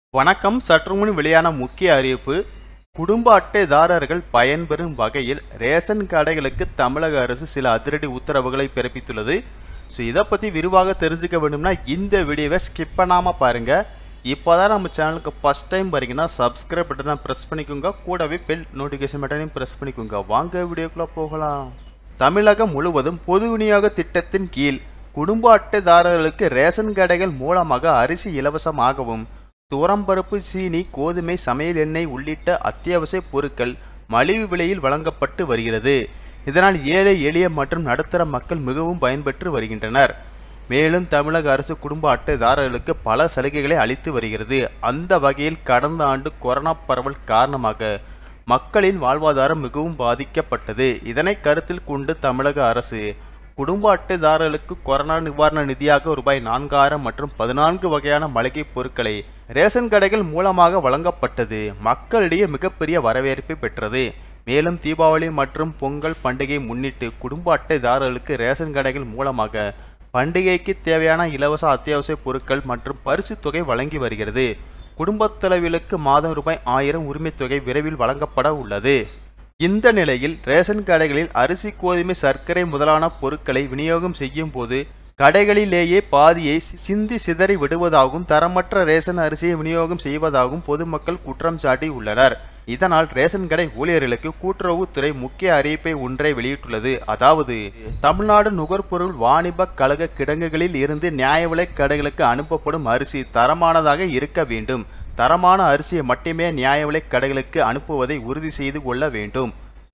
வணக்கம் சற்று முன் வெளியான முக்கிய அறிவிப்பு குடும்ப அட்டைதாரர்கள் பயன்பெறும் வகையில் ரேஷன் கடைகளுக்கு தமிழக அரசு சில அதிரடி உத்தரவுகளை பிறப்பித்துள்ளது ஸோ இதை பற்றி விரிவாக தெரிஞ்சுக்க வேண்டும்னா இந்த வீடியோவை ஸ்கிப் பண்ணாமல் பாருங்கள் இப்போ தான் நம்ம சேனலுக்கு ஃபஸ்ட் டைம் வரீங்கன்னா சப்ஸ்கிரைப் பட்டனை ப்ரெஸ் பண்ணிக்கோங்க கூடவே பெல் நோட்டிஃபிகேஷன் பட்டனையும் ப்ரெஸ் பண்ணிக்கோங்க வாங்க வீடியோக்குள்ளே போகலாம் தமிழகம் முழுவதும் பொது விநியோக திட்டத்தின் கீழ் குடும்ப அட்டைதாரர்களுக்கு ரேஷன் கடைகள் மூலமாக அரிசி இலவசமாகவும் துவரம்பருப்பு சீனி கோதுமை சமையல் எண்ணெய் உள்ளிட்ட அத்தியாவசிய பொருட்கள் மலிவு விலையில் வழங்கப்பட்டு வருகிறது இதனால் ஏழை எளிய மற்றும் நடுத்தர மக்கள் மிகவும் பயன்பெற்று வருகின்றனர் மேலும் தமிழக அரசு குடும்ப அட்டைதாரர்களுக்கு பல சலுகைகளை அளித்து வருகிறது அந்த வகையில் கடந்த ஆண்டு கொரோனா பரவல் காரணமாக மக்களின் வாழ்வாதாரம் மிகவும் பாதிக்கப்பட்டது இதனை கருத்தில் கொண்டு தமிழக அரசு குடும்ப அட்டைதாரர்களுக்கு கொரோனா நிவாரண நிதியாக ரூபாய் நான்காயிரம் மற்றும் பதினான்கு வகையான மளிகை பொருட்களை ரேஷன் கடைகள் மூலமாக வழங்கப்பட்டது மக்களிடையே மிகப்பெரிய வரவேற்பை பெற்றது மேலும் தீபாவளி மற்றும் பொங்கல் பண்டிகை முன்னிட்டு குடும்ப அட்டைதாரர்களுக்கு ரேஷன் கடைகள் மூலமாக பண்டிகைக்கு தேவையான இலவச அத்தியாவசிய பொருட்கள் மற்றும் பரிசு தொகை வழங்கி வருகிறது குடும்பத் தலைவிகளுக்கு மாதம் ரூபாய் ஆயிரம் உரிமைத் தொகை விரைவில் வழங்கப்பட உள்ளது இந்த நிலையில் ரேஷன் கடைகளில் அரிசி கோதுமை சர்க்கரை முதலான பொருட்களை விநியோகம் செய்யும் போது கடைகளிலேயே பாதியை சிந்தி சிதறி விடுவதாகவும் தரமற்ற ரேஷன் அரிசியை விநியோகம் செய்வதாகவும் பொதுமக்கள் குற்றம் சாட்டி உள்ளனர் இதனால் ரேஷன் கடை ஊழியர்களுக்கு கூட்டுறவுத்துறை முக்கிய அறிவிப்பை ஒன்றை வெளியிட்டுள்ளது அதாவது தமிழ்நாடு நுகர்பொருள் வாணிப கழக கிடங்குகளில் இருந்து நியாய விலைக் கடைகளுக்கு அனுப்பப்படும் அரிசி தரமானதாக இருக்க வேண்டும் தரமான அரிசியை மட்டுமே நியாய விலைக் கடைகளுக்கு அனுப்புவதை உறுதி செய்து கொள்ள வேண்டும்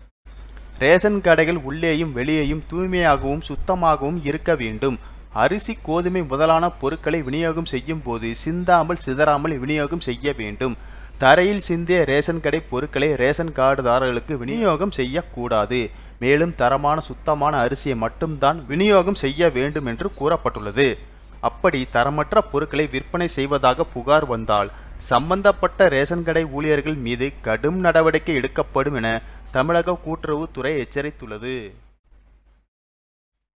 ரேஷன் கடைகள் உள்ளேயும் வெளியேயும் தூய்மையாகவும் சுத்தமாகவும் இருக்க வேண்டும் அரிசி கோதுமை முதலான பொருட்களை விநியோகம் செய்யும் போது சிந்தாமல் சிதறாமல் விநியோகம் செய்ய வேண்டும் தரையில் சிந்திய ரேஷன் கடை பொருட்களை ரேஷன் கார்டுதாரர்களுக்கு விநியோகம் செய்யக்கூடாது மேலும் தரமான சுத்தமான அரிசியை மட்டும்தான் விநியோகம் செய்ய வேண்டும் என்று கூறப்பட்டுள்ளது அப்படி தரமற்ற பொருட்களை விற்பனை செய்வதாக புகார் வந்தால் சம்பந்தப்பட்ட ரேஷன் கடை ஊழியர்கள் மீது கடும் நடவடிக்கை எடுக்கப்படும் என தமிழக கூட்டுறவுத்துறை எச்சரித்துள்ளது